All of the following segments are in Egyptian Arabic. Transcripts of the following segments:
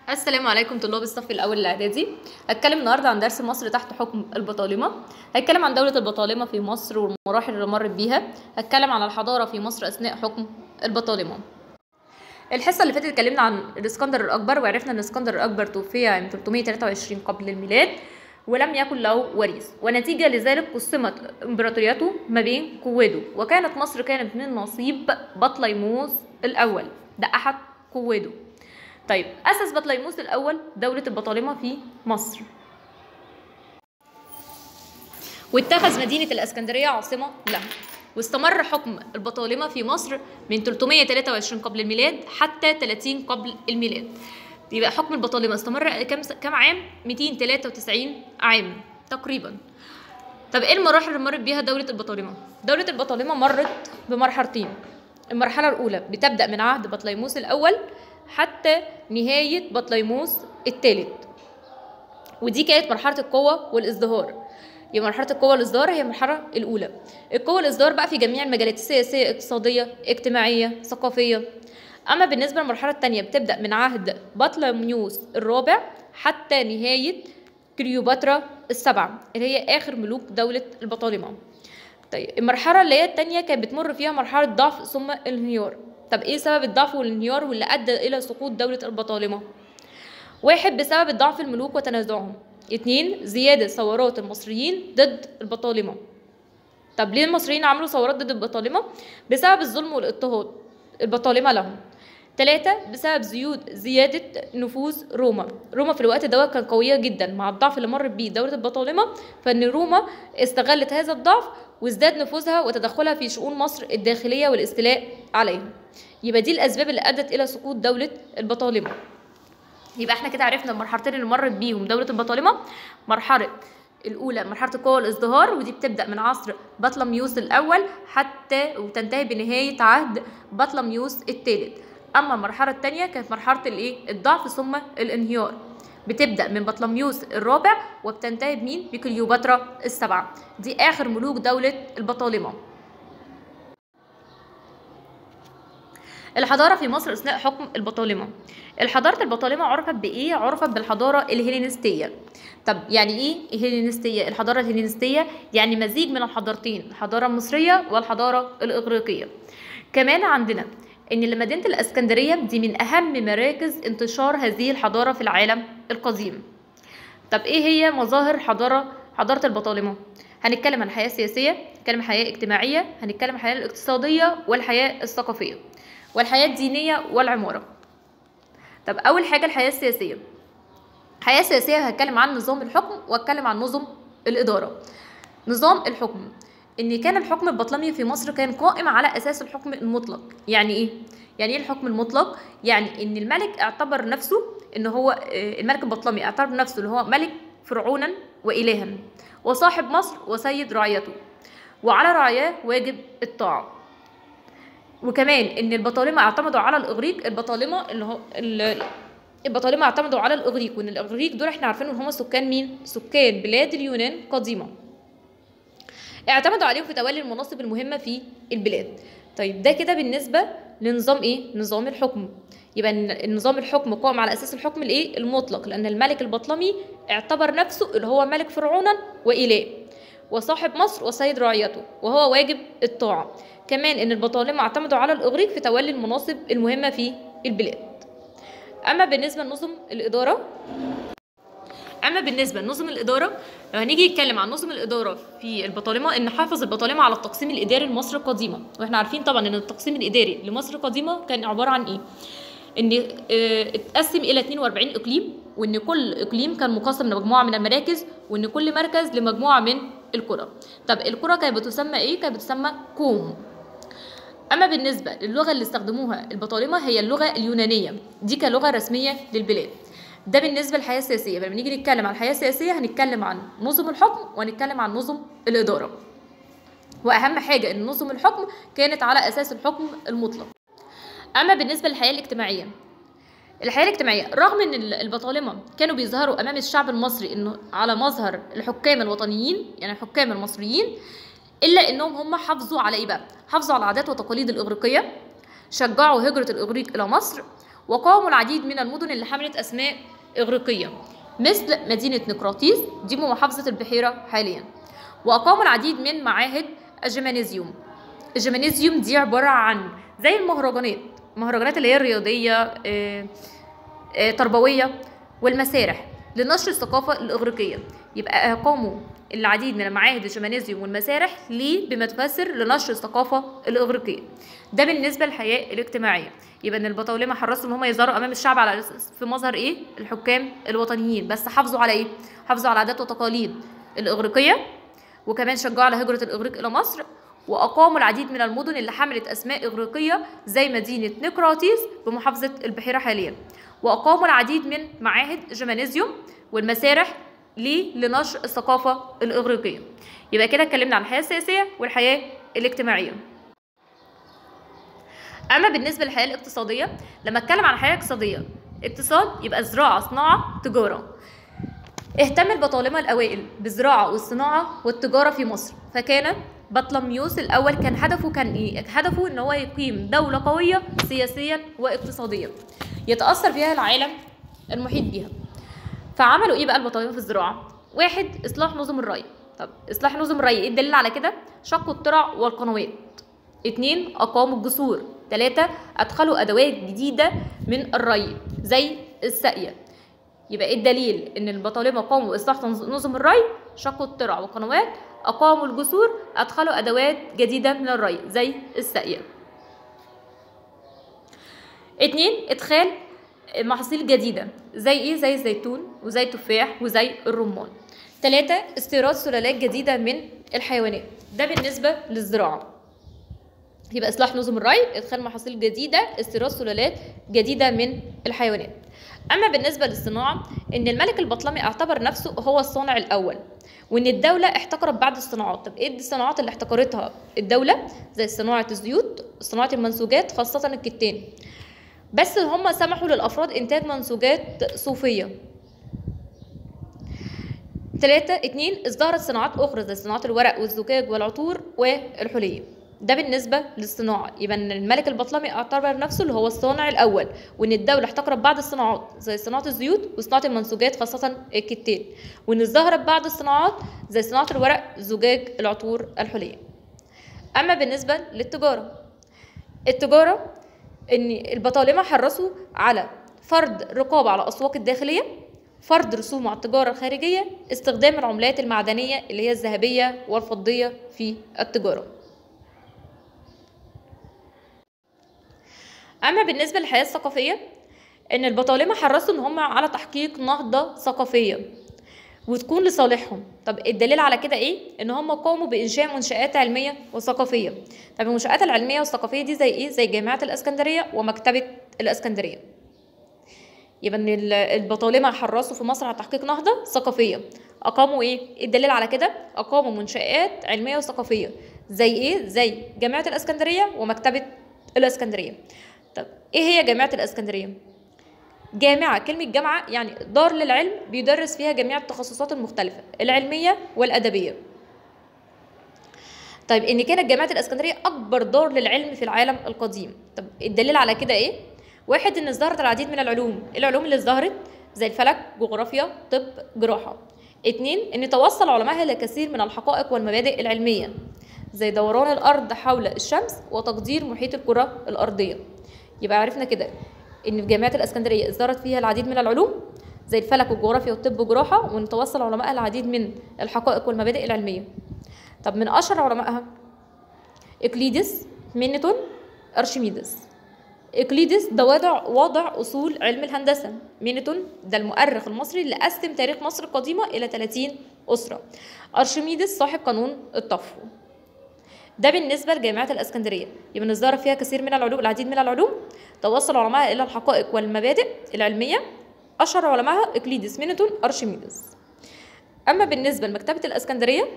السلام عليكم طلاب الصف الاول الاعدادي هتكلم النهارده عن درس مصر تحت حكم البطالمه هتكلم عن دوله البطالمه في مصر والمراحل اللي مرت بيها هتكلم عن الحضاره في مصر اثناء حكم البطالمه الحصه اللي فاتت اتكلمنا عن الاسكندر الاكبر وعرفنا ان الاسكندر الاكبر توفي عام 323 قبل الميلاد ولم يكن له وريث ونتيجة لذلك قسمت امبراطوريته ما بين قواده وكانت مصر كانت من نصيب بطليموس الأول ده أحد قواده طيب أسس بطليموس الأول دولة البطالمة في مصر واتخذ مدينة الإسكندرية عاصمة له واستمر حكم البطالمة في مصر من 323 قبل الميلاد حتى 30 قبل الميلاد يبقى حكم البطالمة استمر كم كم عام 293 عام تقريبا طب ايه المراحل اللي مرت بيها دولة البطالمة دولة البطالمة مرت بمرحلتين المرحلة الأولى بتبدأ من عهد بطليموس الأول حتى نهاية بطليموس الثالث ودي كانت مرحلة القوة والازدهار يبقى مرحلة القوة والازدهار هي المرحلة الأولى القوة والازدهار بقى في جميع المجالات السياسية اقتصادية اجتماعية ثقافية أما بالنسبة للمرحلة الثانية بتبدأ من عهد بطليموس الرابع حتى نهاية كليوباترا السبعة اللي هي آخر ملوك دولة البطالمة طيب المرحلة اللي هي التانية كانت بتمر فيها مرحلة ضعف ثم الانهيار طب ايه سبب الضعف والانهيار واللي ادى الى سقوط دولة البطالمة واحد بسبب الضعف الملوك وتنازعهم اتنين زيادة ثورات المصريين ضد البطالمة طب ليه المصريين عملوا ثورات ضد البطالمة بسبب الظلم والاضطهاد البطالمة لهم ثلاثة بسبب زيود زيادة نفوذ روما روما في الوقت دوت كان قوية جدا مع الضعف اللي مرت بيه دولة البطالمة فإن روما استغلت هذا الضعف وازداد نفوذها وتدخلها في شؤون مصر الداخلية والاستيلاء عليها يبقى دي الأسباب اللي أدت إلى سقوط دولة البطالمة يبقى احنا كده عرفنا المرحلتين اللي مرت بيهم دولة البطالمة مرحلة الأولى مرحلة القوة والازدهار ودي بتبدأ من عصر بطلميوس الأول حتى وتنتهي بنهاية عهد بطلميوس الثالث أما المرحلة الثانية كانت مرحلة الإيه؟ الضعف ثم الانهيار بتبدأ من بطلميوس الرابع وبتنتهي بمين؟ بكليوباترا السبعة دي آخر ملوك دولة البطالمة الحضارة في مصر أثناء حكم البطالمة الحضارة البطالمة عرفت بإيه؟ عرفت بالحضارة الهيلينستية طب يعني إيه الهيلينستية؟ الحضارة الهيلينستية يعني مزيج من الحضارتين الحضارة المصرية والحضارة الإغريقية كمان عندنا ان مدينه الاسكندريه دي من اهم مراكز انتشار هذه الحضاره في العالم القديم طب ايه هي مظاهر حضاره حضاره البطالمه هنتكلم عن الحياه السياسيه هنتكلم عن الحياه الاجتماعيه هنتكلم عن الحياه الاقتصاديه والحياه الثقافيه والحياه الدينيه والعماره طب اول حاجه الحياه السياسيه الحياه السياسيه هتكلم عن نظام الحكم واتكلم عن نظم الاداره نظام الحكم ان كان الحكم البطلمي في مصر كان قائم على اساس الحكم المطلق يعني ايه يعني ايه الحكم المطلق يعني ان الملك اعتبر نفسه ان هو الملك البطلمي اعتبر نفسه ان هو ملك فرعونا والها وصاحب مصر وسيد رعيته وعلى رعاياه واجب الطاعه وكمان ان البطالمه اعتمدوا على الاغريق البطالمه اللي هو البطالمه اعتمدوا على الاغريق وان الاغريق دول احنا عارفين ان هم سكان مين سكان بلاد اليونان قديمه اعتمدوا عليهم في تولي المناصب المهمة في البلاد طيب ده كده بالنسبة لنظام ايه نظام الحكم يبقى النظام الحكم قائم على اساس الحكم الايه المطلق لان الملك البطلمي اعتبر نفسه اللي هو ملك فرعونا واله وصاحب مصر وسيد رعيته وهو واجب الطاعة كمان ان البطالمة اعتمدوا على الاغريق في تولي المناصب المهمة في البلاد اما بالنسبة لنظم الادارة اما بالنسبه لنظم الاداره لو هنيجي نتكلم عن نظم الاداره في البطالمه ان حافظ البطالمه على التقسيم الاداري لمصر القديمه واحنا عارفين طبعا ان التقسيم الاداري لمصر القديمه كان عباره عن ايه ان اه اتقسم الى 42 اقليم وان كل اقليم كان مقسم لمجموعه من المراكز وان كل مركز لمجموعه من القرى طب القرى كانت بتسمى ايه كانت بتسمى كوم اما بالنسبه للغه اللي استخدموها البطالمه هي اللغه اليونانيه دي كلغه رسميه للبلاد ده بالنسبه للحياه السياسيه لما نيجي نتكلم عن الحياه السياسيه هنتكلم عن نظم الحكم وهنتكلم عن نظم الاداره واهم حاجه ان نظم الحكم كانت على اساس الحكم المطلق اما بالنسبه للحياه الاجتماعيه الحياه الاجتماعيه رغم ان البطالمه كانوا بيظهروا امام الشعب المصري انه على مظهر الحكام الوطنيين يعني الحكام المصريين الا انهم هم حافظوا على ايه بقى حافظوا على العادات والتقاليد الاغريقيه شجعوا هجره الاغريق الى مصر وقاموا العديد من المدن اللي حملت أسماء إغريقية مثل مدينة نقراطيس دي محافظة البحيرة حاليا وأقاموا العديد من معاهد الجيمانيزيوم الجيمانيزيوم دي عبارة عن زي المهرجانات المهرجانات اللي هي الرياضية آه، آه، تربوية والمسارح لنشر الثقافة الإغريقية يبقى أقاموا العديد من المعاهد الجيمانيزيوم والمسارح ليه بما تفسر لنشر الثقافة الإغريقية ده بالنسبة للحياة الاجتماعية يبقى ان البطاولمة حرصوا ان هم يظهروا امام الشعب على اساس في مظهر ايه الحكام الوطنيين بس حافظوا على ايه حافظوا على العادات والتقاليد الاغريقيه وكمان شجعوا على هجره الاغريق الى مصر واقاموا العديد من المدن اللي حملت اسماء اغريقيه زي مدينه نقراطيس بمحافظه البحيره حاليا واقاموا العديد من معاهد جيمانيزيوم والمسارح ليه لنشر الثقافه الاغريقيه يبقى كده اتكلمنا عن الحياه السياسيه والحياه الاجتماعيه اما بالنسبه للحياه الاقتصاديه لما اتكلم عن الحياه الاقتصاديه اقتصاد يبقى زراعه صناعه تجاره اهتم البطالمه الاوائل بالزراعه والصناعه والتجاره في مصر فكان بطلميوس الاول كان هدفه كان ايه هدفه ان هو يقيم دوله قويه سياسيا واقتصاديا يتاثر بها العالم المحيط بها فعملوا ايه بقى البطالمه في الزراعه واحد اصلاح نظم الري طب اصلاح نظم الري ايه الدليل على كده شقوا الترع والقنوات اتنين أقاموا الجسور تلاتة أدخلوا أدوات جديدة من الري زي الساقية يبقى ايه الدليل ان البطالمه قاموا باصلاح تنظ- نظم الري شقوا الترع والقنوات اقاموا الجسور ادخلوا ادوات جديده من الري زي الساقيه اتنين ادخال محاصيل جديده زي ايه زي الزيتون وزي التفاح وزي الرمان تلاتة استيراد سلالات جديده من الحيوانات ده بالنسبه للزراعه يبقى اصلاح نظم الري ادخال محاصيل جديده استيراد سلالات جديده من الحيوانات اما بالنسبه للصناعه ان الملك البطلمي اعتبر نفسه هو الصانع الاول وان الدوله احتكرت بعض الصناعات طب ايه الصناعات اللي احتكرتها الدوله زي صناعه الزيوت صناعه المنسوجات خاصه الكتان بس هم سمحوا للافراد انتاج منسوجات صوفيه ثلاثة اتنين ازدهرت صناعات أخرى زي صناعة الورق والزجاج والعطور والحلي ده بالنسبة للصناعة يبقى ان الملك البطلمي اعتبر نفسه اللي هو الصانع الأول وإن الدولة احتكرت بعض الصناعات زي صناعة الزيوت وصناعة المنسوجات خاصة الكتان وإن ازدهرت بعض الصناعات زي صناعة الورق الزجاج العطور الحلية أما بالنسبة للتجارة التجارة ان البطالمه حرصوا على فرض رقابه على الاسواق الداخليه فرض رسوم على التجاره الخارجيه استخدام العملات المعدنيه اللي هي الذهبيه والفضيه في التجاره اما بالنسبه للحياه الثقافيه ان البطالمه حرصوا ان هم على تحقيق نهضه ثقافيه وتكون لصالحهم طب الدليل على كده ايه ان هم قاموا بانشاء منشات علميه وثقافيه طب المنشات العلميه والثقافيه دي زي ايه زي جامعه الاسكندريه ومكتبه الاسكندريه يبقى ان ال- البطالمه حرصوا في مصر على تحقيق نهضه ثقافيه اقاموا ايه الدليل على كده اقاموا منشات علميه وثقافيه زي ايه زي جامعه الاسكندريه ومكتبه الاسكندريه طب ايه هي جامعه الاسكندريه جامعة كلمة جامعة يعني دار للعلم بيدرس فيها جميع التخصصات المختلفة العلمية والأدبية طيب ان كانت جامعة الاسكندرية اكبر دار للعلم في العالم القديم طب الدليل على كده ايه واحد ان ازدهرت العديد من العلوم العلوم اللي ازدهرت زي الفلك جغرافيا طب جراحة اتنين ان توصل علمائها لكثير من الحقائق والمبادئ العلمية زي دوران الارض حول الشمس وتقدير محيط الكرة الارضية يبقى عرفنا كده ان في جامعه الاسكندريه ازدهرت فيها العديد من العلوم زي الفلك والجغرافيا والطب والجراحه وان توصل علمائها العديد من الحقائق والمبادئ العلميه طب من اشهر علمائها اقليدس مينيتون ارشميدس اقليدس ده وضع وضع اصول علم الهندسه مينيتون ده المؤرخ المصري اللي قسم تاريخ مصر القديمه الى 30 اسره ارشميدس صاحب قانون الطفو ده بالنسبه لجامعه الاسكندريه يبقى ازدهر فيها كثير من العلوم العديد من العلوم توصل علمائها الى الحقائق والمبادئ العلميه اشهر علمائها اقليدس مينيتون ارشميدس اما بالنسبه لمكتبه الاسكندريه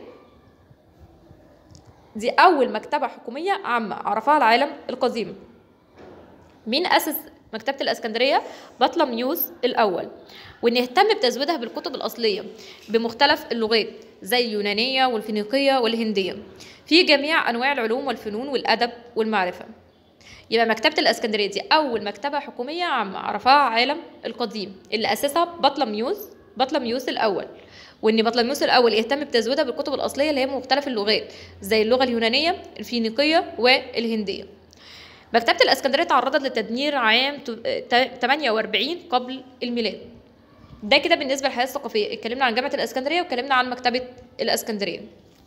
دي اول مكتبه حكوميه عامه عرفها العالم القديم مين اسس مكتبه الاسكندريه بطلميوس الاول وان اهتم بتزويدها بالكتب الاصليه بمختلف اللغات زي اليونانيه والفينيقيه والهنديه في جميع انواع العلوم والفنون والادب والمعرفه يبقى مكتبة الإسكندرية دي أول مكتبة حكومية عامة عرفها عالم القديم اللي أسسها بطلميوس بطلميوس الأول وإن بطلميوس الأول يهتم بتزويدها بالكتب الأصلية اللي هي مختلف اللغات زي اللغة اليونانية الفينيقية والهندية مكتبة الإسكندرية تعرضت للتدمير عام 48 قبل الميلاد ده كده بالنسبة للحياة الثقافية اتكلمنا عن جامعة الإسكندرية واتكلمنا عن مكتبة الإسكندرية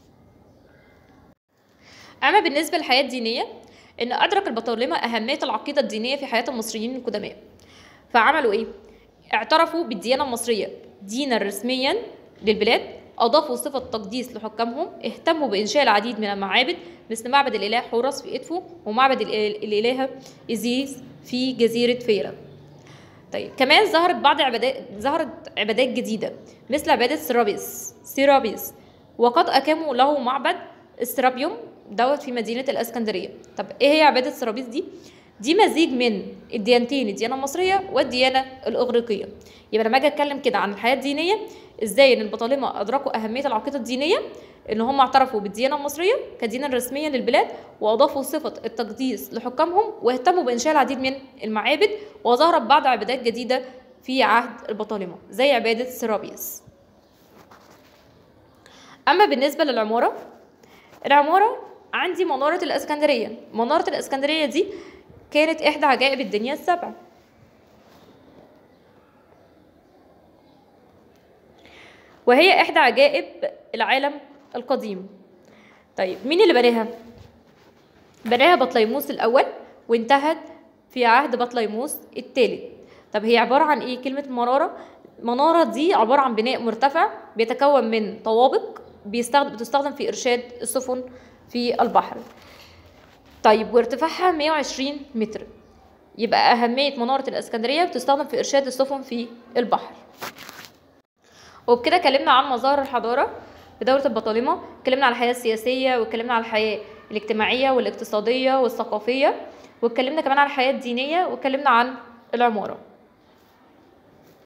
أما بالنسبة للحياة الدينية إن أدرك البطالمة أهمية العقيدة الدينية في حياة المصريين القدماء فعملوا إيه؟ اعترفوا بالديانة المصرية دينا رسميا للبلاد أضافوا صفة تقديس لحكامهم اهتموا بإنشاء العديد من المعابد مثل معبد الإله حورس في إدفو ومعبد الإل- الإلهة إيزيس في جزيرة فيرا طيب كمان ظهرت بعض عبادات ظهرت عبادات جديدة مثل عبادة سيرابيس سيرابيس وقد أقاموا له معبد استرابيوم دوت في مدينة الإسكندرية طب إيه هي عبادة سيرابيس دي؟ دي مزيج من الديانتين الديانة المصرية والديانة الإغريقية يبقى لما أجي أتكلم كده عن الحياة الدينية إزاي إن البطالمة أدركوا أهمية العقيدة الدينية إن هم اعترفوا بالديانة المصرية كدينا رسميا للبلاد وأضافوا صفة التقديس لحكامهم واهتموا بإنشاء العديد من المعابد وظهرت بعض عبادات جديدة في عهد البطالمة زي عبادة سيرابيس أما بالنسبة للعمارة العمارة عندي منارة الإسكندرية منارة الإسكندرية دي كانت إحدى عجائب الدنيا السبع وهي إحدى عجائب العالم القديم طيب مين اللي بناها؟ بناها بطليموس الأول وانتهت في عهد بطليموس الثالث طب هي عبارة عن إيه كلمة منارة؟ منارة دي عبارة عن بناء مرتفع بيتكون من طوابق بيستخدم بتستخدم في إرشاد السفن في البحر طيب وارتفاعها 120 متر يبقى أهمية منارة الإسكندرية بتستخدم في إرشاد السفن في البحر وبكده اتكلمنا عن مظاهر الحضارة في دولة البطالمة اتكلمنا عن الحياة السياسية واتكلمنا عن الحياة الاجتماعية والاقتصادية والثقافية واتكلمنا كمان عن الحياة الدينية واتكلمنا عن العمارة